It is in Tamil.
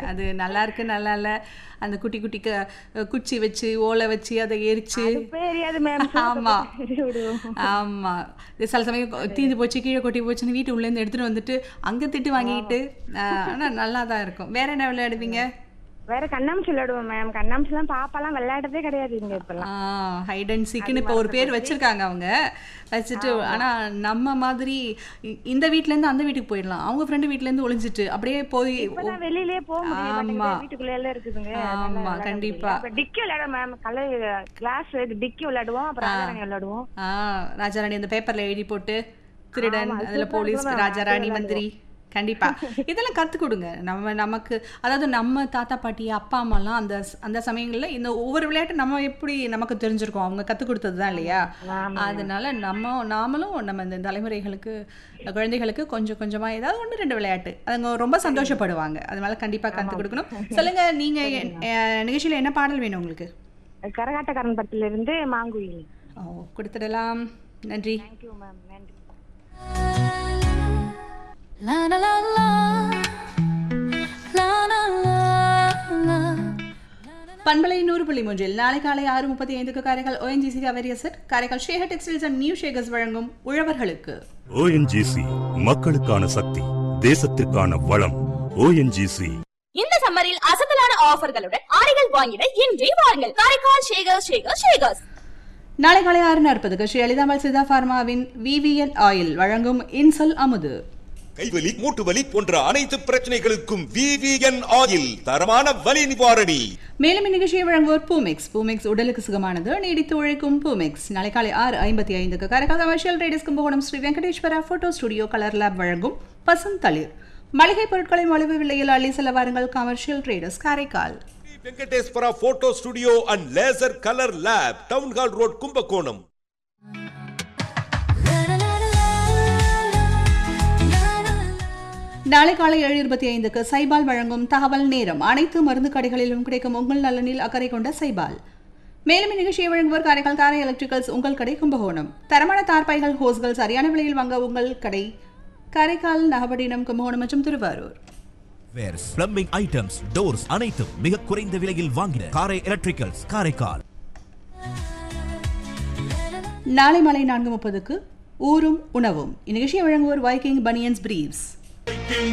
அது நல்லா இருக்கு நல்லா இல்ல அந்த குட்டி குட்டி க- குச்சி வச்சு ஓலை வச்சு அதை எரிச்சு தெரியாது மேம் ஆமா விடுவோம் ஆமா இது சில சமயம் கொ- தீந்து போச்சு கீழே கொட்டி போச்சுன்னு வீட்டு உள்ள இருந்து எடுத்துட்டு வந்துட்டு அங்க திட்டு வாங்கிட்டு ஆஹ், ஆனா நல்லா தான் இருக்கும் வேற என்ன விளையாடுவீங்க வேற கண்ணாமூச்சி விளையாடுவோம் மேம் கண்ணாமூச்சி எல்லாம் பாப்பாலாம் விளையாடுறதே கிடையாது இங்க இப்பெல்லாம் ஹைட் அண்ட் சீக்குன்னு இப்போ ஒரு பேர் வச்சிருக்காங்க அவங்க வச்சுட்டு ஆனா நம்ம மாதிரி இ- இந்த வீட்ல இருந்து அந்த வீட்டுக்கு போயிடலாம் அவங்க ஃப்ரெண்டு வீட்ல இருந்து ஒளிஞ்சிட்டு அப்படியே போய் இப்பதான் வெளியிலே போக முடிய ஆமா. மாட்டேங்குது வீட்டுக்குள்ள எல்லாம் இருக்குதுங்க அதனால ஆமா, விளையாட கண்டிப்பா. முடியல. அப்ப டிக்கி விளையாடுவோம் மேம் கலர் கிளாஸ் டிக்கி விளையாடுவோம் அப்புறம் ராஜாராணி விளையாடுவோம் ஆ ராஜாராணி அந்த பேப்பர்ல எழுதி போட்டு திருடன் அதுல போலீஸ் ராஜாராணி மந்திரி கண்டிப்பா இதெல்லாம் கத்து கொடுங்க நம்ம நமக்கு அதாவது நம்ம தாத்தா பாட்டி அப்பா அம்மாலாம் அந்த ஸ்- அந்த சமயங்கள்ல இந்த ஒவ்வொரு விளையாட்டு நம்ம எப்படி நமக்கு தெரிஞ்சிருக்கோம் அவங்க கத்து கொடுத்தது தான் இல்லையா அதனால நம்ம நாமளும் நம்ம இந்த தலைமுறைகளுக்கு குழந்தைகளுக்கு கொஞ்சம் கொஞ்சமா ஏதாவது ஒன்று ரெண்டு விளையாட்டு அதுங்க ரொம்ப சந்தோஷப்படுவாங்க அதனால கண்டிப்பா கத்து கொடுக்கணும் சொல்லுங்க நீங்க என்- அஹ், நிகழ்ச்சியில என்ன பாடல் வேணும் உங்களுக்கு கரகாட்டக்காரன் படத்துல இருந்து மாங்குயில் ஓ கொடுத்துடலாம் நன்றி தேங்க்யூ மேம் நன்றி La la la la La la la la பண்பலை நூறு புள்ளி மூன்றில் நாளை காலை ஆறு முப்பத்தி ஐந்துக்கு காரைக்கால் ஓஎன்ஜிசி கவரியசர் Karaikal Shekar textiles and new Shekars வழங்கும் உழவர்களுக்கு ஓஎன்ஜிசி மக்களுக்கான சக்தி தேசத்திற்கான வளம் ஓஎன்ஜிசி இந்த சம்மரில் அசத்தலான ஆஃபர்களுடன் ஆடைகள் வாங்கிட இன்றே வாருங்கள் காரைக்கால் ஷேகர் ஷேகர் ஷேகர்ஸ் நாளை காலை ஆறு நாற்பதுக்கு ஸ்ரீ அலிதாமல் சிதா ஃபார்மாவின் விவிஎல் ஆயில் வழங்கும் இன்சல் அமுது கைவலி மூட்டு வலி போன்ற அனைத்து பிரச்சனைகளுக்கும் விவிஎன் ஆயில் தரமான வலி நிவாரணி மேலும் இந்நிகழ்ச்சியை வழங்குவோர் பூமெக்ஸ் பூமெக்ஸ் உடலுக்கு சுகமானது நீடித்து உழைக்கும் பூமெக்ஸ் நாளை காலை ஆறு ஐம்பத்தி ஐந்துக்கு Karaikal commercial traders Kumbakonam Sri Venkateswara photo studio colour lab வழங்கும் பசுந்தளிர் மளிகை பொருட்களை மலிவு விலையில் அள்ளி செல்ல வாருங்கள் commercial traders Karaikal Venkateswara photo studio and laser colour lab town hall road Kumbakonam நாளை காலை ஏழு இருபத்தி ஐந்துக்கு சைபால் வழங்கும் தகவல் நேரம் அனைத்து மருந்து கடைகளிலும் கிடைக்கும் உங்கள் நலனில் அக்கறை கொண்ட சைபால் மேலும் இந்நிகழ்ச்சியை வழங்குவோர் காரைக்கால் தாரை எலக்ட்ரிக்கல்ஸ் உங்கள் கடை கும்பகோணம் தரமான தார்பாய்கள் ஹோஸ்கள் சரியான விலையில் வாங்க உங்கள் கடை காரைக்கால் நாகப்பட்டினம் கும்பகோணம் மற்றும் Thiruvarur wares plumbing items doors அனைத்தும் மிக குறைந்த விலையில் வாங்கின காரை எலக்ட்ரிக்கல்ஸ் காரைக்கால் நாளை மாலை நான்கு முப்பதுக்கு ஊரும் உணவும் இந்நிகழ்ச்சியை வழங்குவோர் வைக்கிங் பனியன்ஸ் பிரீவ்ஸ்